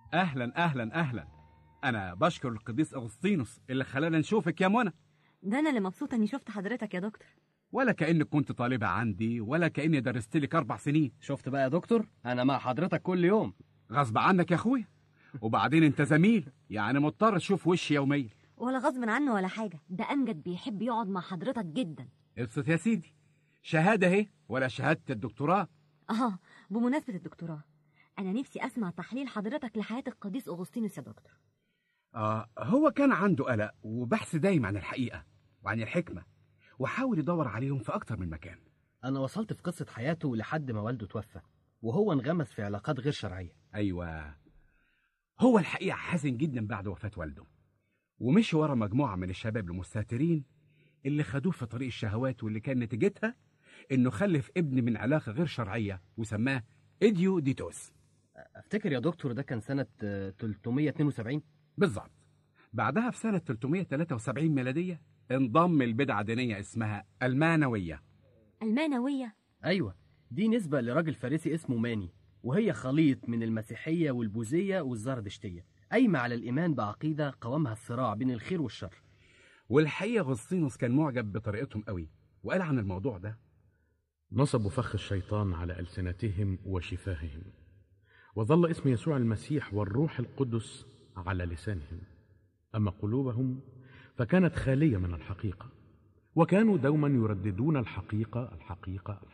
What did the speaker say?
اهلا اهلا اهلا انا بشكر القديس اغسطينوس اللي خلانا نشوفك يا منى ده انا اللي مبسوطه اني شفت حضرتك يا دكتور ولا كانك كنت طالبه عندي ولا كاني درست لك اربع سنين شفت بقى يا دكتور انا مع حضرتك كل يوم غصب عنك يا اخويا وبعدين انت زميل يعني مضطر تشوف وشي يوميا ولا غصب عنه ولا حاجه ده امجد بيحب يقعد مع حضرتك جدا ابسط يا سيدي شهاده اهي ولا شهاده الدكتوراه اه بمناسبه الدكتوراه انا نفسي اسمع تحليل حضرتك لحياه القديس اغسطينوس يا دكتور آه هو كان عنده قلق وبحث دايم عن الحقيقه وعن الحكمه وحاول يدور عليهم في اكتر من مكان انا وصلت في قصة حياته لحد ما والده توفى وهو انغمس في علاقات غير شرعية ايوه هو الحقيقه حزن جدا بعد وفاه والده ومشي ورا مجموعه من الشباب المستهترين اللي خدوه في طريق الشهوات واللي كان نتيجتها انه خلف ابن من علاقه غير شرعيه وسماه ايديو ديتوس افتكر يا دكتور ده كان سنة آه، 372 بالظبط بعدها في سنه 373 ميلاديه انضم لبدعه دينيه اسمها المانويه المانويه ايوه دي نسبة لراجل فارسي اسمه ماني وهي خليط من المسيحية والبوذية والزردشتية قايمة على الإيمان بعقيدة قوامها الصراع بين الخير والشر والحقيقه غسطينوس كان معجب بطريقتهم قوي وقال عن الموضوع ده نصبوا فخ الشيطان على ألسنتهم وشفاههم وظل اسم يسوع المسيح والروح القدس على لسانهم أما قلوبهم فكانت خالية من الحقيقة وكانوا دوما يرددون الحقيقة الحقيقة